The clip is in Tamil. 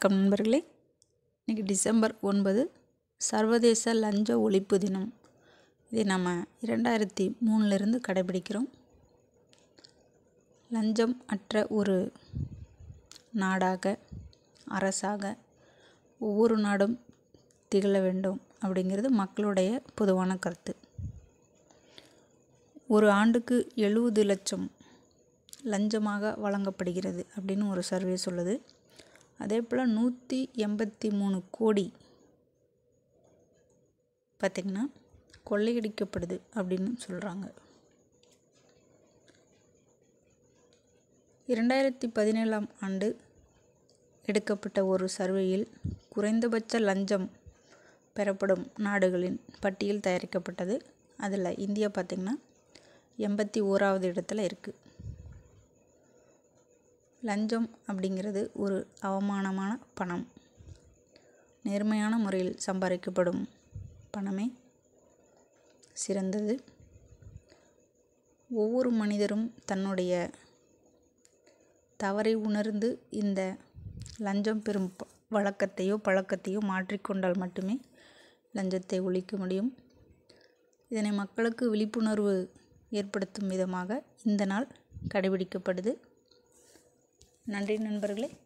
வணக்கம் நண்பர்களே இன்றைக்கி டிசம்பர் ஒன்பது சர்வதேச லஞ்ச ஒழிப்பு தினம் இதை நம்ம இரண்டாயிரத்தி மூணுலேருந்து கடைபிடிக்கிறோம் லஞ்சம் அற்ற ஒரு நாடாக அரசாக ஒவ்வொரு நாடும் திகழ வேண்டும் அப்படிங்கிறது மக்களுடைய பொதுவான கருத்து ஒரு ஆண்டுக்கு எழுபது லட்சம் லஞ்சமாக வழங்கப்படுகிறது அப்படின்னு ஒரு சர்வே சொல்லுது அதே போல் நூற்றி எண்பத்தி மூணு கோடி பார்த்திங்கன்னா கொள்ளையடிக்கப்படுது அப்படின்னு சொல்கிறாங்க இரண்டாயிரத்தி பதினேழாம் ஆண்டு எடுக்கப்பட்ட ஒரு சர்வேயில் குறைந்தபட்ச லஞ்சம் பெறப்படும் நாடுகளின் பட்டியல் தயாரிக்கப்பட்டது அதில் இந்தியா பார்த்திங்கன்னா எண்பத்தி ஓராவது இடத்துல இருக்குது லஞ்சம் அப்படிங்கிறது ஒரு அவமானமான பணம் நேர்மையான முறையில் சம்பாதிக்கப்படும் பணமே சிறந்தது ஒவ்வொரு மனிதரும் தன்னுடைய தவறை உணர்ந்து இந்த லஞ்சம் பெறும் வழக்கத்தையோ பழக்கத்தையோ மாற்றிக்கொண்டால் மட்டுமே லஞ்சத்தை ஒழிக்க முடியும் இதனை மக்களுக்கு விழிப்புணர்வு ஏற்படுத்தும் விதமாக இந்த நாள் கடைபிடிக்கப்படுது நன்றி நண்பர்களே